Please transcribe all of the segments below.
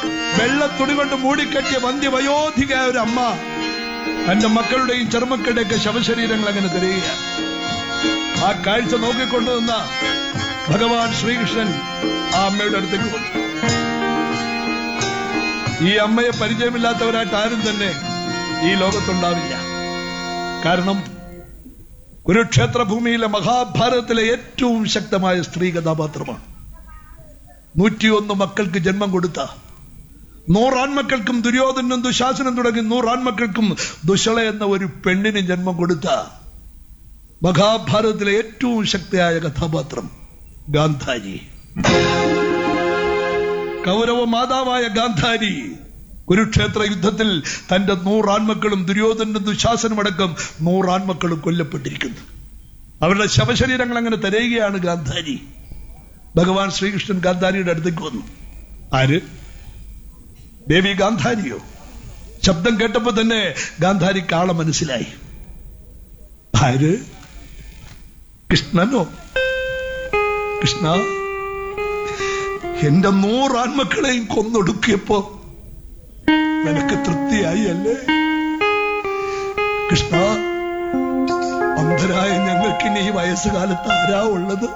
വെള്ളത്തുണി കൊണ്ട് മൂടിക്കെട്ടിയ വന്ധ്യവയോധികയായ ഒരു അമ്മ തന്റെ മക്കളുടെയും ചെറുമക്കളുടെയൊക്കെ ശവശരീരങ്ങൾ അങ്ങനെ തിരയുക ആ കാഴ്ച നോക്കിക്കൊണ്ടുവന്ന ഭഗവാൻ ശ്രീകൃഷ്ണൻ ആ അമ്മയുടെ അടുത്തേക്ക് വന്നു ഈ അമ്മയെ പരിചയമില്ലാത്തവരായിട്ട് ആരും തന്നെ ഈ ലോകത്തുണ്ടാവില്ല കാരണം കുരുക്ഷേത്ര ഭൂമിയിലെ മഹാഭാരതത്തിലെ ഏറ്റവും ശക്തമായ സ്ത്രീ കഥാപാത്രമാണ് നൂറ്റിയൊന്ന് മക്കൾക്ക് ജന്മം കൊടുത്ത നൂറാൺമക്കൾക്കും ദുര്യോധനും ദുശാസനം തുടങ്ങി നൂറാൺമക്കൾക്കും ദുശള എന്ന ഒരു പെണ്ണിന് ജന്മം കൊടുത്ത മഹാഭാരതത്തിലെ ഏറ്റവും ശക്തിയായ കഥാപാത്രം ഗാന്ധാരി കൗരവ മാതാവായ ഗാന്ധാരി കുരുക്ഷേത്ര യുദ്ധത്തിൽ തന്റെ നൂറാൺമക്കളും ദുര്യോധനും ദുശാസനും അടക്കം നൂറാൺമക്കളും കൊല്ലപ്പെട്ടിരിക്കുന്നു അവരുടെ ശവശരീരങ്ങൾ അങ്ങനെ തിരയുകയാണ് ഗാന്ധാരി ഭഗവാൻ ശ്രീകൃഷ്ണൻ ഗാന്ധാരിയുടെ അടുത്തേക്ക് വന്നു ആര് ദേവി ഗാന്ധാരിയോ ശബ്ദം കേട്ടപ്പോ തന്നെ ഗാന്ധാരിക്ക് ആളെ മനസ്സിലായി ആര് കൃഷ്ണനോ കൃഷ്ണ എന്റെ നൂറാൺമക്കളെയും കൊന്നൊടുക്കിയപ്പോ നിനക്ക് തൃപ്തിയായി അല്ലേ കൃഷ്ണ അന്ധരായ ഞങ്ങൾക്ക് ഇനി ഈ വയസ്സുകാലത്ത് ആരാ ഉള്ളത്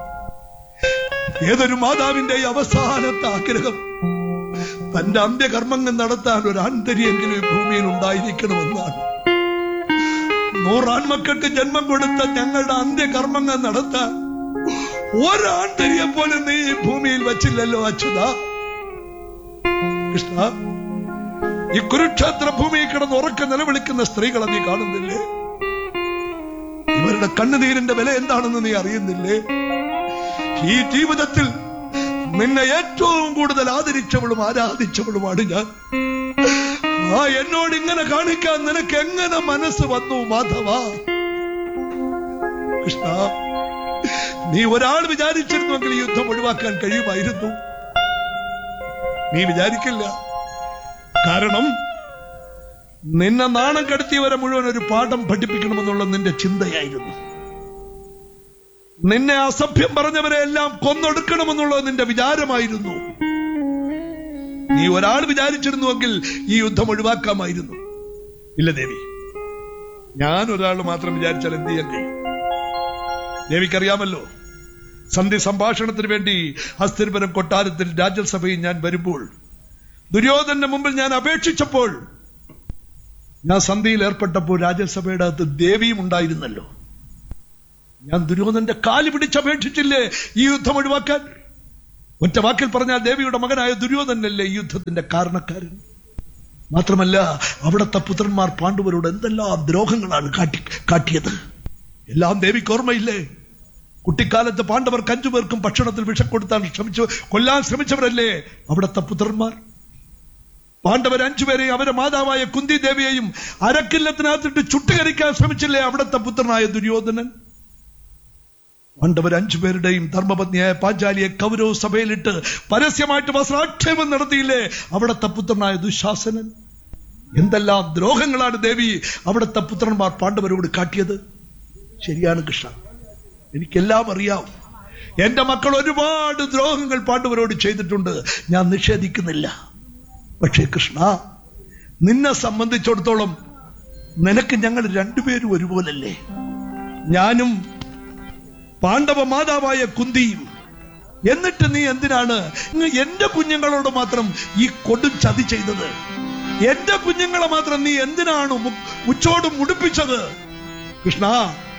ഏതൊരു മാതാവിന്റെ ഈ അവസാനത്തെ ആഗ്രഹം തന്റെ അന്ത്യകർമ്മങ്ങൾ നടത്താൻ ഒരു ആന്തരിയെങ്കിലും ഈ ഭൂമിയിൽ ഉണ്ടായിരിക്കണമെന്നാണ് നൂറാൺമക്കൾക്ക് ജന്മം കൊടുത്ത ഞങ്ങളുടെ അന്ത്യകർമ്മങ്ങൾ നടത്താൻ ഒരാണ്ടരിയെ പോലെ നീ ഈ ഭൂമിയിൽ വച്ചില്ലല്ലോ അച്യുത കൃഷ്ണ ഈ കുരുക്ഷേത്ര ഭൂമിയിൽ കിടന്ന് ഉറക്കെ നിലവിളിക്കുന്ന സ്ത്രീകളെ നീ കാണുന്നില്ലേ ഇവരുടെ കണ്ണുനീരിന്റെ വില എന്താണെന്ന് നീ അറിയുന്നില്ലേ ഈ ജീവിതത്തിൽ നിന്നെ ഏറ്റവും കൂടുതൽ ആദരിച്ചവളും ആരാധിച്ചവളുമാണ് ഞാൻ ആ എന്നോട് ഇങ്ങനെ കാണിക്കാൻ നിനക്ക് എങ്ങനെ മനസ്സ് വന്നു മാധവ കൃഷ്ണ നീ ഒരാൾ വിചാരിച്ചിരുന്നുവെങ്കിൽ ഈ യുദ്ധം ഒഴിവാക്കാൻ കഴിയുമായിരുന്നു നീ വിചാരിക്കില്ല കാരണം നിന്നെ നാണം കടത്തിയവരെ മുഴുവൻ ഒരു പാഠം പഠിപ്പിക്കണമെന്നുള്ള നിന്റെ ചിന്തയായിരുന്നു നിന്നെ അസഭ്യം പറഞ്ഞവരെ എല്ലാം കൊന്നൊടുക്കണമെന്നുള്ളത് നിന്റെ വിചാരമായിരുന്നു നീ ഒരാൾ വിചാരിച്ചിരുന്നുവെങ്കിൽ ഈ യുദ്ധം ഒഴിവാക്കാമായിരുന്നു ഇല്ല ദേവി ഞാൻ ഒരാൾ മാത്രം വിചാരിച്ചാൽ എന്ത് ചെയ്യാൻ കഴിയും ദേവിക്കറിയാമല്ലോ സന്ധി സംഭാഷണത്തിന് വേണ്ടി ഹസ്തിരപുരം കൊട്ടാരത്തിൽ രാജ്യസഭയിൽ ഞാൻ വരുമ്പോൾ ദുര്യോധന്റെ മുമ്പിൽ ഞാൻ അപേക്ഷിച്ചപ്പോൾ ഞാൻ സന്ധിയിൽ ഏർപ്പെട്ടപ്പോൾ രാജ്യസഭയുടെ അകത്ത് ദേവിയും ഉണ്ടായിരുന്നല്ലോ ഞാൻ ദുര്യോധന്റെ കാല് പിടിച്ചപേക്ഷിച്ചില്ലേ ഈ യുദ്ധം ഒഴിവാക്കാൻ ഒറ്റ വാക്കിൽ പറഞ്ഞാൽ ദേവിയുടെ മകനായ ദുര്യോധനല്ലേ ഈ യുദ്ധത്തിന്റെ കാരണക്കാരൻ മാത്രമല്ല അവിടത്തെ പുത്രന്മാർ പാണ്ഡവരോട് എന്തെല്ലാം ദ്രോഹങ്ങളാണ് കാട്ടി കാട്ടിയത് എല്ലാം ദേവിക്ക് ഓർമ്മയില്ലേ കുട്ടിക്കാലത്ത് പാണ്ഡവർക്ക് അഞ്ചു പേർക്കും ഭക്ഷണത്തിൽ വിഷം കൊടുത്താൻ ശ്രമിച്ചു കൊല്ലാൻ ശ്രമിച്ചവരല്ലേ അവിടത്തെ പുത്രന്മാർ പാണ്ഡവർ അഞ്ചുപേരെയും അവരെ മാതാവായ കുന്തി ദേവിയെയും അരക്കില്ലത്തിനകത്തിട്ട് ചുട്ടുകരിക്കാൻ ശ്രമിച്ചില്ലേ അവിടത്തെ പുത്രനായ ദുര്യോധനൻ പാണ്ഡവർ അഞ്ചുപേരുടെയും ധർമ്മപത്നിയായ പാഞ്ചാലിയെ കൗരവ സഭയിലിട്ട് പരസ്യമായിട്ട് വസ്ത്രാക്ഷേപം നടത്തിയില്ലേ അവിടത്തെ പുത്രനായ ദുശാസനൻ എന്തെല്ലാം ദ്രോഹങ്ങളാണ് ദേവി അവിടത്തെ പുത്രന്മാർ പാണ്ഡവരോട് കാട്ടിയത് ശരിയാണ് കൃഷ്ണ എനിക്കെല്ലാം അറിയാം എന്റെ മക്കൾ ഒരുപാട് ദ്രോഹങ്ങൾ പാണ്ഡവരോട് ചെയ്തിട്ടുണ്ട് ഞാൻ നിഷേധിക്കുന്നില്ല പക്ഷേ കൃഷ്ണ നിന്നെ സംബന്ധിച്ചിടത്തോളം നിനക്ക് ഞങ്ങൾ രണ്ടുപേരും ഒരുപോലല്ലേ ഞാനും പാണ്ഡവ മാതാവായ കുന്തിയും എന്നിട്ട് നീ എന്തിനാണ് ഇങ്ങ് എന്റെ കുഞ്ഞുങ്ങളോട് മാത്രം ഈ കൊടും ചതി ചെയ്തത് എന്റെ കുഞ്ഞുങ്ങളെ മാത്രം നീ എന്തിനാണ് മു- മുച്ചോട് മുടിപ്പിച്ചത് കൃഷ്ണ